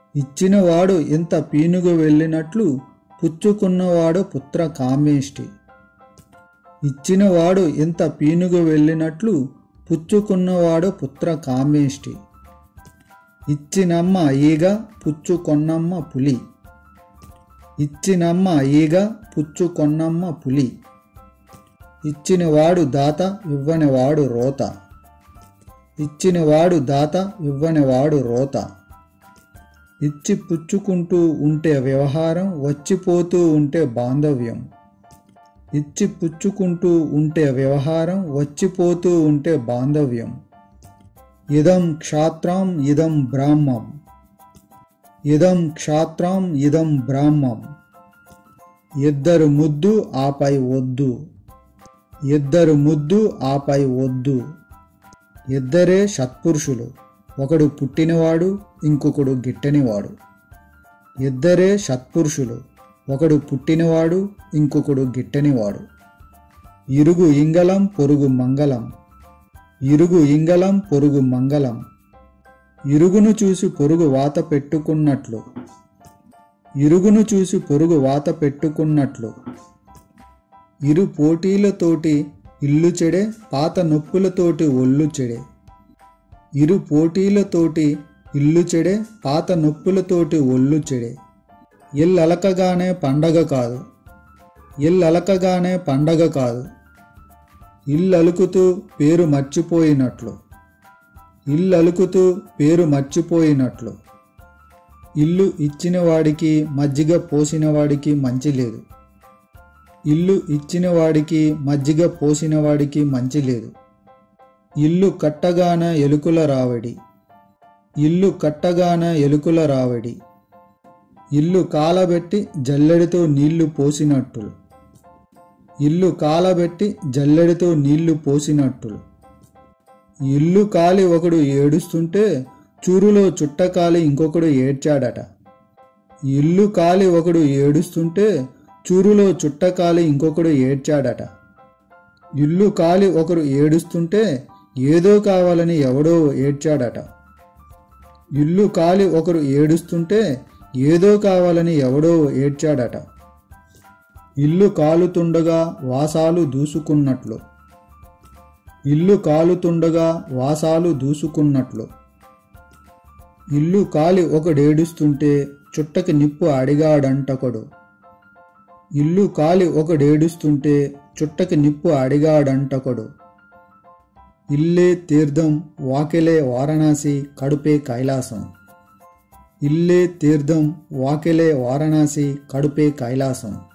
ఇచ్చినవాడు ఎంత పీనుగు వెళ్ళినట్లు పుచ్చుకున్నవాడు పుత్ర కామేష్టి ఇచ్చినవాడు ఎంత పీనుగు వెళ్ళినట్లు పుచ్చుకున్నవాడు పుత్ర కామేష్టి ఇచ్చినమ్మ ఈగ పుచ్చుకొన్నమ్మ పులి ఇచ్చినమ్మ ఈగ పుచ్చుకొన్నమ్మ పులి ఇచ్చినవాడు దాత ఇవ్వనివాడు రోత ఇచ్చినవాడు దాత ఇవ్వనివాడు రోత ఇచ్చి పుచ్చుకుంటూ ఉంటే వ్యవహారం వచ్చిపోతూ ఉంటే బాంధవ్యం ఇచ్చి పుచ్చుకుంటూ ఉంటే వ్యవహారం వచ్చిపోతూ ఉంటే బాంధవ్యం ఇదం క్షాత్రం ఇదం బ్రాహ్మం ఇదం క్షాత్రం ఇదం బ్రాహ్మం ఇద్దరు ముద్దు ఆపై వద్దు ఇద్దరు ముద్దు ఆపై వద్దు ఇద్దరే సత్పురుషులు ఒకడు పుట్టినవాడు ఇంకొకడు గిట్టనివాడు ఇద్దరే సత్పురుషులు ఒకడు పుట్టినవాడు ఇంకొకడు గిట్టనివాడు ఇరుగు ఇంగళం పొరుగు మంగళం ఇరుగు ఇంగళం పొరుగు మంగళం ఇరుగును చూసి పొరుగు వాత పెట్టుకున్నట్లు ఇరుగును చూసి పొరుగు వాత పెట్టుకున్నట్లు ఇరు పోటీలతోటి ఇల్లు చెడే పాత నొప్పులతోటి ఒళ్ళు చెడే ఇరు పోటీలతోటి ఇల్లు చెడే పాత నొప్పులతోటి ఒళ్ళు చెడే ఇల్లలకగానే పండగ కాదు ఇల్లలకగానే పండగ కాదు ఇల్లలుకుతూ పేరు మర్చిపోయినట్లు ఇల్లలుకుతూ పేరు మర్చిపోయినట్లు ఇల్లు ఇచ్చిన వాడికి మజ్జిగ పోసిన వాడికి మంచి లేదు ఇల్లు ఇచ్చిన వాడికి మజ్జిగ పోసిన వాడికి మంచి లేదు ఇల్లు కట్టగాన ఎలుకల రావడి ఇల్లు కట్టగాన ఎలుకల రావడి ఇల్లు కాలబెట్టి జల్లెడితో నీళ్లు పోసినట్లు ఇల్లు కాలబెట్టి జల్లెడితో నీళ్లు పోసినట్లు ఇల్లు కాలి ఒకడు ఏడుస్తుంటే చూరులో చుట్టకాలి ఇంకొకడు ఏడ్చాడట ఇల్లు కాలి ఒకడు ఏడుస్తుంటే చూరులో చుట్టకాలి ఇంకొకడు ఏడ్చాడట ఇల్లు కాలి ఒకరు ఏడుస్తుంటే ఏదో కావాలని ఎవడో ఏడ్చాడట ఇల్లు కాలి ఒకరు ఏడుస్తుంటే ఏదో కావాలని ఎవడో ఏడ్చాడట ఇల్లు కాలుతుండగా వాసాలు దూసుకున్నట్లు ఇల్లు కాలుతుండగా వాసాలు దూసుకున్నట్లు ఇల్లు కాలి ఒకడేడుస్తుంటే చుట్టకి నిప్పు అడిగాడంటొకడు ఇల్లు కాలి ఒకడేడుస్తుంటే చుట్టకి నిప్పు అడిగాడంటొకడు ఇల్లే తీర్థం వాకిలే వారణాసి కడుపే కైలాసం ఇల్లే తీర్థం వాకిలే వారణాసి కడుపే కైలాసం